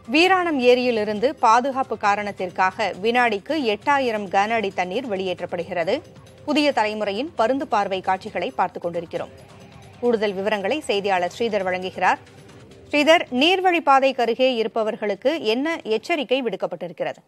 வீராணம் ஏரியிலிருந்து பாதுகாப்பு காரணத்திற்காக வினாடிக்கு எட்டாயிரம் கன அடி தண்ணீர் வெளியேற்றப்படுகிறது புதிய தலைமுறையின் பருந்து பார்வை காட்சிகளை பார்த்துக் கொண்டிருக்கிறோம் கூடுதல் விவரங்களை செய்தியாளர் ஸ்ரீதர் வழங்குகிறார் ஸ்ரீதர் நீர்வழிப்பாதைக்கு அருகே இருப்பவர்களுக்கு என்ன எச்சரிக்கை விடுக்கப்பட்டிருக்கிறது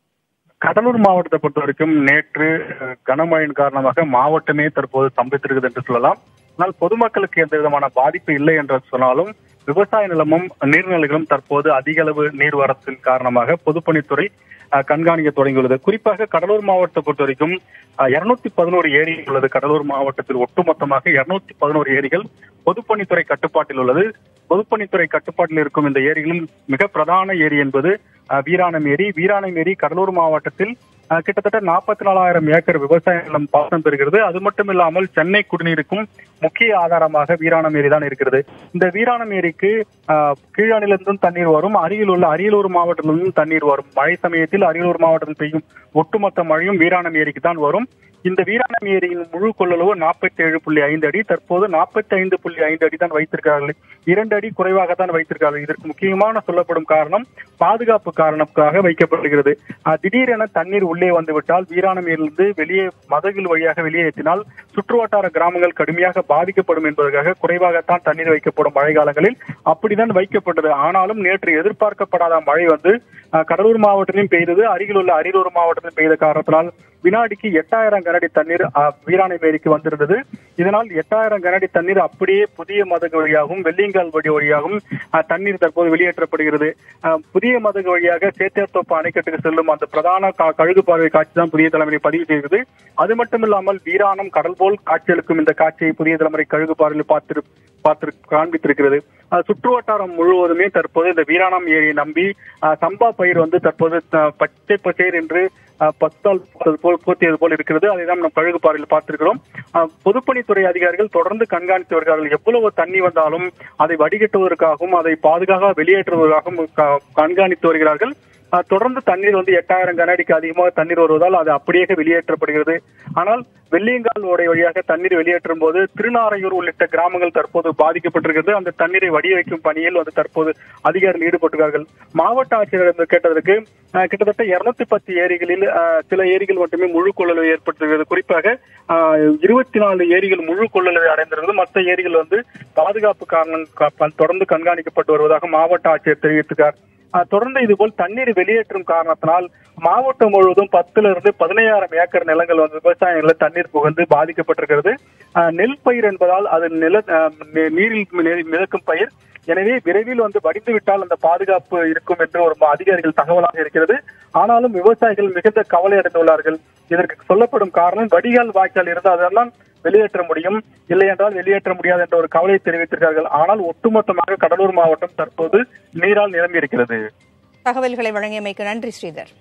கடலூர் மாவட்டத்தை பொறுத்த வரைக்கும் நேற்று அஹ், கனமழையின் காரணமாக மாவட்டமே தற்போது ஸ்தம்பித்திருக்குது என்று சொல்லலாம் ஆனால் பொதுமக்களுக்கு எந்த விதமான பாதிப்பு இல்லை என்று சொன்னாலும் விவசாய நிலமும் நீர்நிலைகளும் தற்போது அதிக அளவு நீர்வரத்தின் காரணமாக பொதுப்பணித்துறை அஹ், கண்காணிக்க தொடங்கியுள்ளது குறிப்பாக கடலூர் மாவட்டத்தை பொறுத்த வரைக்கும் இருநூத்தி பதினோரு ஏரி உள்ளது கடலூர் மாவட்டத்தில் ஒட்டுமொத்தமாக இருநூத்தி பதினோரு ஏரிகள் பொதுப்பணித்துறை கட்டுப்பாட்டில் உள்ளது பொதுப்பணித்துறை கட்டுப்பாட்டில் இருக்கும் இந்த ஏரிகளில் மிக பிரதான ஏரி என்பது அஹ், வீராணம் ஏரி வீராணம் ஏரி கடலூர் மாவட்டத்தில் அஹ், கிட்டத்தட்ட நாற்பத்தி நாலாயிரம் ஏக்கர் விவசாய நிலம் பாசனம் பெறுகிறது அது மட்டும் இல்லாமல் சென்னை குடிநீருக்கும் முக்கிய ஆதாரமாக வீராணம் ஏரி தான் இருக்கிறது இந்த வீராணம் ஏரிக்கு அஹ், கீழணிலிருந்தும் தண்ணீர் வரும் அருகில் உள்ள அரியலூர் மாவட்டத்திலிருந்தும் தண்ணீர் வரும் மழை சமயத்தில் அரியலூர் மாவட்டத்தில் பெய்யும் ஒட்டுமொத்த மழையும் வீராணம் ஏரிக்கு தான் வரும் இந்த வீராணம் ஏரியின் முழு கொள்ளளவு நாற்பத்தி ஏழு புள்ளி ஐந்து அடி தற்போது நாற்பத்தி ஐந்து புள்ளி ஐந்து அடி தான் வைத்திருக்கிறார்கள் இரண்டு அடி குறைவாக தான் வைத்திருக்கிறார்கள் இதற்கு முக்கியமான சொல்லப்படும் காரணம் பாதுகாப்பு காரணத்துக்காக வைக்கப்படுகிறது அஹ், திடீரென தண்ணீர் உள்ளே வந்துவிட்டால் வீராணம் ஏரியிலிருந்து வெளியே மதகில் வழியாக வெளியேற்றினால் சுற்றுவட்டார கிராமங்கள் கடுமையாக பாதிக்கப்படும் என்பதற்காக குறைவாகத்தான் தண்ணீர் வைக்கப்படும் மழை காலங்களில் அப்படிதான் வைக்கப்பட்டது ஆனாலும் நேற்று எதிர்பார்க்கப்படாத மழை வந்து அஹ், கடலூர் மாவட்டத்திலும் பெய்தது அருகில் உள்ள அரியலூர் மாவட்டத்திலும் பெய்த காரணத்தினால் வினாடிக்கு எட்டாயிரம் கனஅடி தண்ணீர் அஹ், வீராணை ஏரிக்கு வந்திருந்தது இதனால் எட்டாயிரம் கனஅடி தண்ணீர் அப்படியே புதிய மதகு வழியாகவும் வெள்ளிங்கால் வழி வழியாகவும் அஹ், தண்ணீர் தற்போது வெளியேற்றப்படுகிறது அஹ், புதிய மதகு வழியாக சேத்தியாத்தோப்பு அணைக்கட்டுக்கு செல்லும் அந்த பிரதான கா- கழுகு பார்வை காட்சி தான் புதிய தலைமுறை பதிவு செய்தது அது மட்டும் இல்லாமல் வீராணம் கடல் போல் காட்சியளிக்கும் இந்த காட்சியை புதிய தலைமுறை கழுகு பார்வையில் பார்த்து பார்த்து காண்பித்திருக்கிறது அஹ், சுற்று வட்டாரம் முழுவதுமே தற்போது இந்த வீராணம் ஏரியை நம்பி அஹ், சம்பா பயிர் வந்து தற்போது அஹ், பச்சை பசேர் என்று அஹ், பத்தால் பூத்தது போல் பூத்தியது போல் இருக்கிறது அதை தான் நாம் கழுகு பார்வையில் பார்த்திருக்கிறோம் அஹ், பொதுப்பணித்துறை அதிகாரிகள் தொடர்ந்து கண்காணித்து வருகிறார்கள் எவ்வளவு தண்ணி வந்தாலும் அதை வடிகட்டுவதற்காகவும் அதை பாதுகாப்பாக வெளியேற்றுவதற்காகவும் க- கண்காணித்து வருகிறார்கள் அஹ், தொடர்ந்து தண்ணீர் வந்து எட்டாயிரம் கனஅடிக்கு அதிகமாக தண்ணீர் வருவதால் அது அப்படியே வெளியேற்றப்படுகிறது ஆனால் வெள்ளியங்கால் ஓடை வழியாக தண்ணீர் வெளியேற்றும் போது திருநாரையூர் உள்ளிட்ட கிராமங்கள் தற்போது பாதிக்கப்பட்டிருக்கிறது அந்த தண்ணீரை வடிய வைக்கும் பணியில் வந்து தற்போது அதிகாரிகள் ஈடுபட்டுள்ளார்கள் மாவட்ட ஆட்சியரிடம் கேட்டதற்கு அஹ், கிட்டத்தட்ட இருநூத்தி பத்து ஏரிகளில் அஹ், சில ஏரிகள் மட்டுமே முழு கொள்ளளவு ஏற்பட்டிருக்கிறது குறிப்பாக இருபத்தி நாலு ஏரிகள் முழு கொள்ளளவை அடைந்திருக்கிறது மற்ற ஏரிகள் வந்து பாதுகாப்பு காரணம் கா- தொடர்ந்து கண்காணிக்கப்பட்டு வருவதாக மாவட்ட ஆட்சியர் தெரிவித்திருக்கார் அஹ், தொடர்ந்து இதுபோல் தண்ணீர் வெளியேற்றும் காரணத்தினால் மாவட்டம் முழுவதும் பத்துல இருந்து பதினையாயிரம் ஏக்கர் நிலங்கள் வந்து விவசாய நிலம் தண்ணீர் புகுந்து பாதிக்கப்பட்டிருக்கிறது அஹ், நெல் பயிர் என்பதால் அது நில அஹ், நீ- நீரில் மி- மிதக்கும் பயிர் எனவே விரைவில் வந்து வடிந்து விட்டால் அந்த பாதுகாப்பு இருக்கும் என்று ஒரு அதிகாரிகள் தகவலாக இருக்கிறது ஆனாலும் விவசாயிகள் மிகுந்த கவலை அடைந்துள்ளார்கள் இதற்கு சொல்லப்படும் காரணம் வடிகால் வாய்க்கால் இருந்தால் அதெல்லாம் வெளியேற்ற முடியும் இல்லை என்றால் வெளியேற்ற முடியாது என்ற ஒரு கவலையை தெரிவித்திருக்கிறார்கள் ஆனால் ஒட்டுமொத்தமாக கடலூர் மாவட்டம் தற்போது நீரால் நிரம்பி இருக்கிறது தகவல்களை வழங்கியமைக்கு நன்றி ஸ்ரீதர்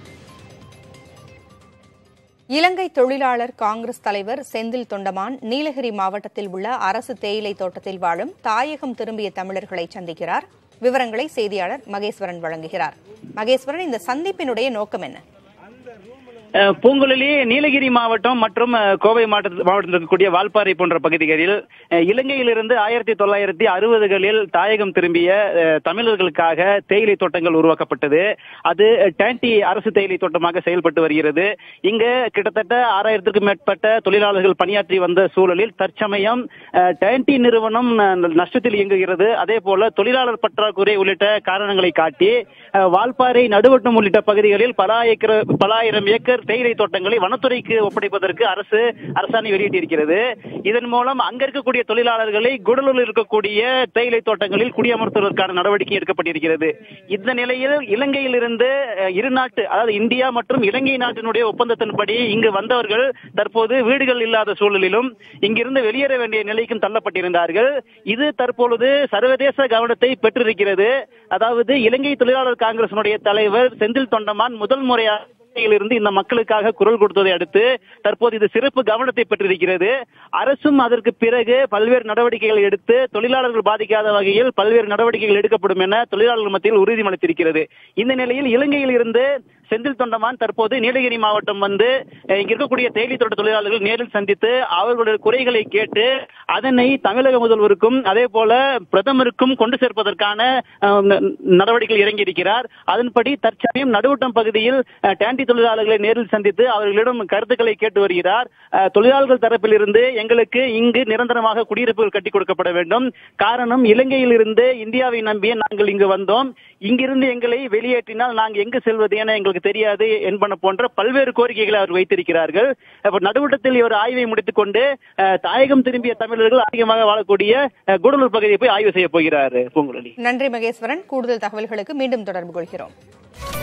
இலங்கை தொழிலாளர் காங்கிரஸ் தலைவர் செந்தில் தொண்டமான் நீலகிரி மாவட்டத்தில் உள்ள அரசு தேயிலை தோட்டத்தில் வாழும் தாயகம் திரும்பிய தமிழர்களை சந்திக்கிறார் விவரங்களை செய்தியாளர் மகேஸ்வரன் வழங்குகிறார் மகேஸ்வரன் இந்த சந்திப்பினுடைய நோக்கம் என்ன அஹ் பூங்குழலி நீலகிரி மாவட்டம் மற்றும் அஹ், கோவை மாவட்ட மாவட்டத்தில் இருக்கக்கூடிய வால்பாறை போன்ற பகுதிகளில் அஹ், இலங்கையிலிருந்து ஆயிரத்தி தொள்ளாயிரத்தி அறுபதுகளில் தாயகம் திரும்பிய அஹ், தமிழர்களுக்காக தேயிலை தோட்டங்கள் உருவாக்கப்பட்டது அது அஹ், டேண்டி அரசு தேயிலை தோட்டமாக செயல்பட்டு வருகிறது இங்கு கிட்டத்தட்ட ஆறாயிரத்திற்கும் மேற்பட்ட தொழிலாளர்கள் பணியாற்றி வந்த சூழலில் தற்சமயம் அஹ், டேண்டி நிறுவனம் அஹ், நஷ்டத்தில் இயங்குகிறது அதே போல தொழிலாளர் பற்றாக்குறை உள்ளிட்ட காரணங்களை காட்டி அஹ், வால்பாறை நடுவட்டம் உள்ளிட்ட பகுதிகளில் பல ஏக்கர் பல ஆயிரம் ஏக்கர் தேயிலை தோட்டங்களை வனத்துறைக்கு ஒப்படைப்பதற்கு அரசு அரசாணை வெளியிட்டிருக்கிறது இதன் மூலம் அங்க இருக்கக்கூடிய தொழிலாளர்களை குடலூரில் இருக்கக்கூடிய தேயிலை தோட்டங்களில் குடியமர்த்துவதற்கான நடவடிக்கை எடுக்கப்பட்டிருக்கிறது இந்த நிலையில் இலங்கையிலிருந்து அஹ், இரு நாட்டு அதாவது இந்தியா மற்றும் இலங்கை நாட்டினுடைய ஒப்பந்தத்தின்படி இங்கு வந்தவர்கள் தற்போது வீடுகள் இல்லாத சூழலிலும் இங்கிருந்து வெளியேற வேண்டிய நிலைக்கும் தள்ளப்பட்டிருந்தார்கள் இது தற்பொழுது சர்வதேச கவனத்தை பெற்றிருக்கிறது அதாவது இலங்கை தொழிலாளர் காங்கிரசினுடைய தலைவர் செந்தில் தொண்டமான் முதல் முறையாக இருந்து இந்த மக்களுக்காக குரல் கொடுத்ததை அடுத்து தற்போது இது சிறப்பு கவனத்தை பெற்றிருக்கிறது அரசும் அதற்கு பிறகு பல்வேறு நடவடிக்கைகள் எடுத்து தொழிலாளர்கள் பாதிக்காத வகையில் பல்வேறு நடவடிக்கைகள் எடுக்கப்படும் என தொழிலாளர்கள் மத்தியில் உறுதிமளித்திருக்கிறது இந்த நிலையில் இலங்கையில் இருந்து செந்தில் தொண்டமான் தற்போது நீலகிரி மாவட்டம் வந்து அஹ், இங்க இருக்கக்கூடிய தேயிலை தோட்ட தொழிலாளர்கள் நேரில் சந்தித்து அவர்களுடைய குறைகளை கேட்டு அதனை தமிழக முதல்வருக்கும் அதே போல பிரதமருக்கும் கொண்டு சேர்ப்பதற்கான அஹ், ந- நடவடிக்கைகள் இறங்கி இருக்கிறார் அதன்படி தற்சமயம் நடுவட்டம் பகுதியில் அஹ், டேண்டி தொழிலாளர்களை நேரில் சந்தித்து அவர்களிடம் கருத்துக்களை கேட்டு வருகிறார் அஹ், தொழிலாளர்கள் தரப்பில் இருந்து எங்களுக்கு இங்கு நிரந்தரமாக குடியிருப்புகள் கட்டி கொடுக்கப்பட வேண்டும் காரணம் இலங்கையில் இருந்து இந்தியாவை நம்பியே நாங்கள் இங்கு வந்தோம் இங்கிருந்து எங்களை வெளியேற்றினால் நாங்கள் எங்கு செல்வது என எங்களுக்கு தெரியாது என்பன போன்ற பல்வேறு கோரிக்கைகளை அவர் வைத்திருக்கிறார்கள் அப்ப நடுவட்டத்தில் இவர் ஆய்வை முடித்துக் கொண்டு அஹ், தாயகம் திரும்பிய தமிழர்கள் அதிகமாக வாழக்கூடிய அஹ், கூடலூர் பகுதியை போய் ஆய்வு செய்ய போகிறார் பூங்குழலி நன்றி மகேஸ்வரன் கூடுதல் தகவல்களுக்கு மீண்டும் தொடர்பு கொள்கிறோம்